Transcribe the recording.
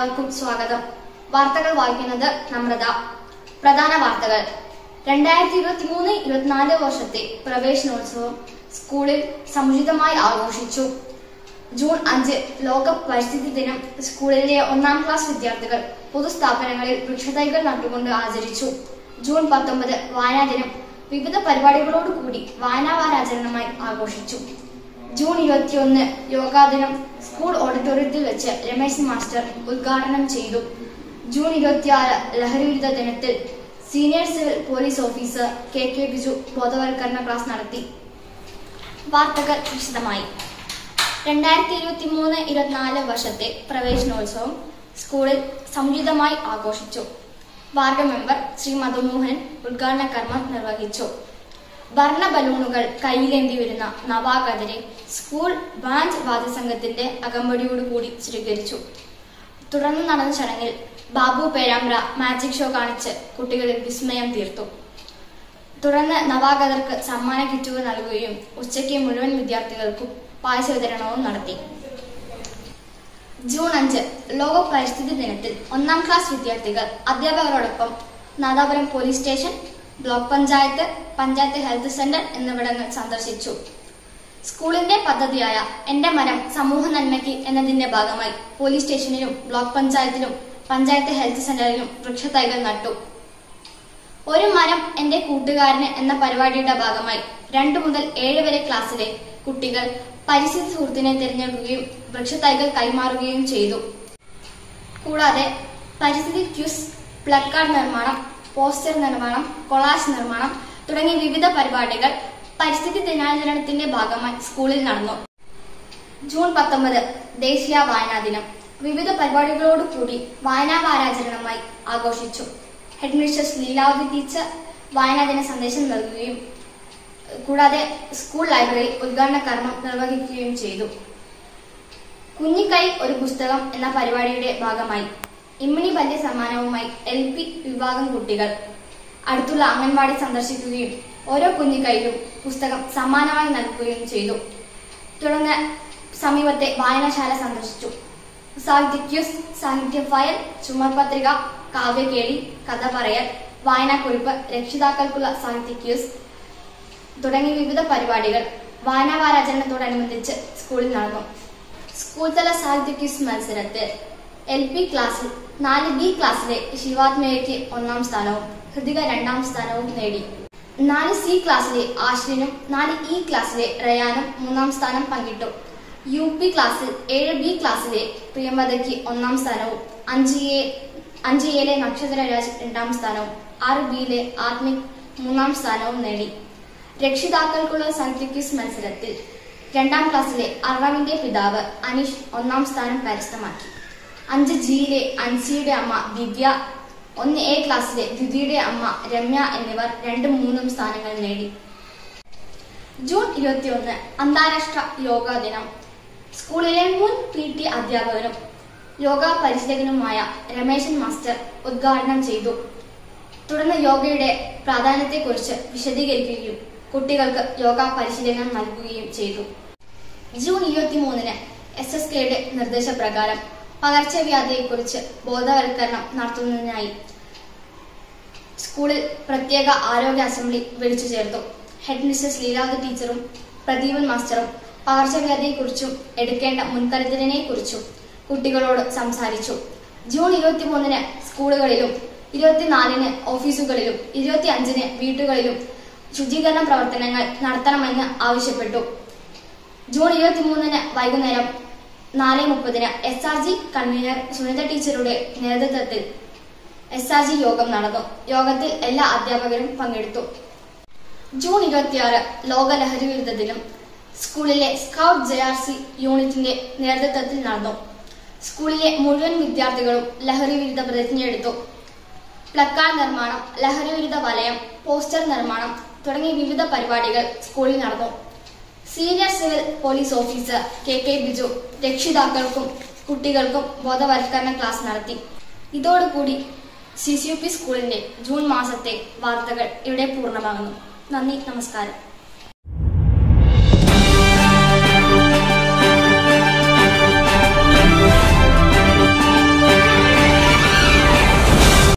എല്ലാവർക്കും സ്വാഗതം വാർത്തകൾ വായിക്കുന്നത് നമ്രത പ്രധാന വാർത്തകൾ രണ്ടായിരത്തി ഇരുപത്തി മൂന്ന് ഇരുപത്തിനാല് വർഷത്തെ പ്രവേശനോത്സവം സ്കൂളിൽ സമുചിതമായി ആഘോഷിച്ചു ജൂൺ അഞ്ച് ലോക പരിസ്ഥിതി ദിനം സ്കൂളിലെ ഒന്നാം ക്ലാസ് വിദ്യാർത്ഥികൾ പൊതുസ്ഥാപനങ്ങളിൽ വൃക്ഷത്തൈകൾ നട്ടുകൊണ്ട് ആചരിച്ചു ജൂൺ പത്തൊമ്പത് വായനാ ദിനം വിവിധ പരിപാടികളോടുകൂടി വായനാ വാരാചരണമായി ആഘോഷിച്ചു ജൂൺ ഇരുപത്തിയൊന്ന് യോഗാ ദിനം സ്കൂൾ ഓഡിറ്റോറിയത്തിൽ വെച്ച് രമേശ് മാസ്റ്റർ ഉദ്ഘാടനം ചെയ്തു ജൂൺ ഇരുപത്തിയാറ് ലഹരി വിരുദ്ധ ദിനത്തിൽ senior civil police officer K K Biju ബോധവൽക്കരണ ക്ലാസ് നടത്തി വാർത്തകൾ വിശദമായി രണ്ടായിരത്തി ഇരുപത്തി മൂന്ന് ഇരുപത്തിനാല് വർഷത്തെ പ്രവേശനോത്സവം സ്കൂളിൽ സമുചിതമായി ആഘോഷിച്ചു വാർഡ് മെമ്പർ ശ്രീ മധുമോഹൻ ഉദ്ഘാടന കർമ്മം നിർവഹിച്ചു വർണ്ണ ബലൂണുകൾ കയ്യിലേന്തി വരുന്ന നവാഗതരെ സ്കൂൾ ബാൻഡ് വാദ്യസംഘത്തിന്റെ അകമ്പടിയോടുകൂടി സ്വീകരിച്ചു തുടർന്ന് നടന്ന ചടങ്ങിൽ ബാബു പേരാമ്പ്ര മാജിക് ഷോ കാണിച്ച് കുട്ടികളിൽ വിസ്മയം തീർത്തു തുടർന്ന് നവാഗതർക്ക് സമ്മാന കിറ്റുകൾ നൽകുകയും ഉച്ചയ്ക്ക് മുഴുവൻ വിദ്യാർത്ഥികൾക്കും പായസ വിതരണവും നടത്തി ജൂൺ അഞ്ച് ലോക പരിസ്ഥിതി ദിനത്തിൽ ഒന്നാം ക്ലാസ് വിദ്യാർത്ഥികൾ അധ്യാപകരോടൊപ്പം Nadapuram police station block panchayat panchayat health centre എന്നിവിടങ്ങൾ സന്ദർശിച്ചു സ്കൂളിന്റെ പദ്ധതിയായ എന്റെ മരം സമൂഹ നന്മയ്ക്ക് എന്നതിന്റെ ഭാഗമായി പോലീസ് സ്റ്റേഷനിലും ബ്ലോക്ക് പഞ്ചായത്തിലും പഞ്ചായത്ത് ഹെൽത്ത് സെന്ററിലും വൃക്ഷത്തൈകൾ നട്ടു ഒരു മരം എന്റെ കൂട്ടുകാരന് എന്ന പരിപാടിയുടെ ഭാഗമായി രണ്ടു മുതൽ ഏഴ് വരെ ക്ലാസ്സിലെ കുട്ടികൾ പരിസ്ഥിതി സുഹൃത്തിനെ തിരഞ്ഞെടുക്കുകയും വൃക്ഷത്തൈകൾ കൈമാറുകയും ചെയ്തു കൂടാതെ പരിസ്ഥിതി ക്യൂസ് പ്ലക്കാർഡ് നിർമ്മാണം പോസ്റ്റർ നിർമ്മാണം കൊളാഷ് നിർമ്മാണം തുടങ്ങിയ വിവിധ പരിപാടികൾ പരിസ്ഥിതി ദിനാചരണത്തിന്റെ ഭാഗമായി സ്കൂളിൽ നടന്നു ജൂൺ പത്തൊമ്പത് ദേശീയ വായനാ ദിനം വിവിധ പരിപാടികളോടുകൂടി വായനാ വാരാചരണമായി ആഘോഷിച്ചു ഹെഡ് മിസ്റ്റേഴ്സ് ലീലാവതി ടീച്ചർ വായനാ ദിന സന്ദേശം നൽകുകയും കൂടാതെ സ്കൂൾ ലൈബ്രറി ഉദ്ഘാടന കർമ്മം നിർവഹിക്കുകയും ചെയ്തു കുഞ്ഞിക്കൈ ഒരു പുസ്തകം എന്ന പരിപാടിയുടെ ഭാഗമായി ഇമ്മിണി ബല്യ സമ്മാനവുമായി എൽ പി വിഭാഗം കുട്ടികൾ അടുത്തുള്ള അംഗൻവാടി സന്ദർശിക്കുകയും ഓരോ കുഞ്ഞിക്കൈയിലും പുസ്തകം സമ്മാനമായി നൽകുകയും ചെയ്തു തുടർന്ന് സമീപത്തെ വായനശാല സന്ദർശിച്ചു സാഹിത്യ ക്യൂസ് സാഹിത്യ ഫയൽ ചുമർപത്രിക കാവ്യകേളി കഥ പറയൽ വായനാക്കുറിപ്പ് രക്ഷിതാക്കൾക്കുള്ള സാഹിത്യ ക്യൂസ് തുടങ്ങി വിവിധ പരിപാടികൾ വായനാ വാരാചരണത്തോടനുബന്ധിച്ച് സ്കൂളിൽ നടന്നു സ്കൂൾ തല സാഹിത്യ ക്വിസ് മത്സരത്തിൽ എൽ പി ക്ലാസ്സിൽ നാല് ബി ക്ലാസ്സിലെ ശിവാത്മയയ്ക്ക് ഒന്നാം സ്ഥാനവും ഹൃതിക രണ്ടാം സ്ഥാനവും നേടി നാല് സി ക്ലാസ്സിലെ ആശ്വിനും നാല് ഇ ക്ലാസ്സിലെ റയാനും മൂന്നാം സ്ഥാനം പങ്കിട്ടു യു പി ക്ലാസ്സിൽ ഏഴ് ബി ക്ലാസ്സിലെ പ്രിയമതയ്ക്ക് ഒന്നാം സ്ഥാനവും അഞ്ച് എ അഞ്ച് എയിലെ നക്ഷത്രരാജ് രണ്ടാം സ്ഥാനവും ആറ് ബിയിലെ ആത്മിക് മൂന്നാം സ്ഥാനവും നേടി രക്ഷിതാക്കൾക്കുള്ള സാഹിത്യ ക്വിസ് മത്സരത്തിൽ രണ്ടാം ക്ലാസ്സിലെ അറവിന്റെ പിതാവ് അനീഷ് ഒന്നാം സ്ഥാനം കരസ്ഥമാക്കി അഞ്ച് ജിയിലെ അൻസിയുടെ അമ്മ ദിവ്യ ഒന്ന് എ ക്ലാസ്സിലെ ദ്വിതിയുടെ അമ്മ രമ്യ എന്നിവർ രണ്ടും മൂന്നും സ്ഥാനങ്ങൾ നേടി ജൂൺ ഇരുപത്തിയൊന്ന് അന്താരാഷ്ട്ര യോഗാ ദിനം സ്കൂളിലെ മുൻ പി ടി അധ്യാപകനും യോഗ പരിശീലകനുമായ രമേശൻ മാസ്റ്റർ ഉദ്ഘാടനം ചെയ്തു തുടർന്ന് യോഗയുടെ പ്രാധാന്യത്തെക്കുറിച്ച് വിശദീകരിക്കുകയും കുട്ടികൾക്ക് യോഗ പരിശീലനം നൽകുകയും ചെയ്തു ജൂൺ ഇരുപത്തിമൂന്നിന് എസ് എസ് കെയുടെ നിർദ്ദേശപ്രകാരം പകർച്ചവ്യാധിയെക്കുറിച്ച് ബോധവൽക്കരണം നടത്തുന്നതിനായി സ്കൂളിൽ പ്രത്യേക ആരോഗ്യ അസംബ്ലി വിളിച്ചു ചേർത്തു ഹെഡ് മിസ്റ്റേഴ്സ് ലീലാവതി ടീച്ചറും പ്രദീപൻ മാസ്റ്ററും പകർച്ചവ്യാധിയെക്കുറിച്ചും എടുക്കേണ്ട മുൻകരുതലിനെ കുറിച്ചും കുട്ടികളോട് സംസാരിച്ചു ജൂൺ ഇരുപത്തിമൂന്നിന് സ്കൂളുകളിലും ഇരുപത്തിനാലിന് ഓഫീസുകളിലും ഇരുപത്തി അഞ്ചിന് വീട്ടുകളിലും ശുചീകരണ പ്രവർത്തനങ്ങൾ നടത്തണമെന്ന് ആവശ്യപ്പെട്ടു ജൂൺ ഇരുപത്തിമൂന്നിന് വൈകുന്നേരം നാല് മുപ്പതിന് S R G convenor Sunitha ടീച്ചറുടെ നേതൃത്വത്തിൽ എസ് ആർ ജി യോഗം നടന്നു യോഗത്തിൽ എല്ലാ അധ്യാപകരും പങ്കെടുത്തു ജൂൺ ഇരുപത്തിയാറ് ലോക ലഹരി വിരുദ്ധ ദിനം സ്കൂളിലെ സ്കൗട്ട് ജെ ആർ സി യൂണിറ്റിന്റെ നേതൃത്വത്തിൽ നടന്നു സ്കൂളിലെ മുഴുവൻ വിദ്യാർത്ഥികളും ലഹരി വിരുദ്ധ പ്രതിജ്ഞയെടുത്തു പ്ലക്കാർഡ് നിർമ്മാണം ലഹരി വിരുദ്ധ വലയം പോസ്റ്റർ നിർമ്മാണം തുടങ്ങിയ വിവിധ പരിപാടികൾ സ്കൂളിൽ നടന്നു senior civil police officer K K Biju രക്ഷിതാക്കൾക്കും കുട്ടികൾക്കും ബോധവൽക്കരണ ക്ലാസ് നടത്തി ഇതോടുകൂടി സി സി യു പി സ്കൂളിന്റെ ജൂൺ മാസത്തെ വാർത്തകൾ ഇവിടെ പൂർണ്ണമാകുന്നു നന്ദി നമസ്കാരം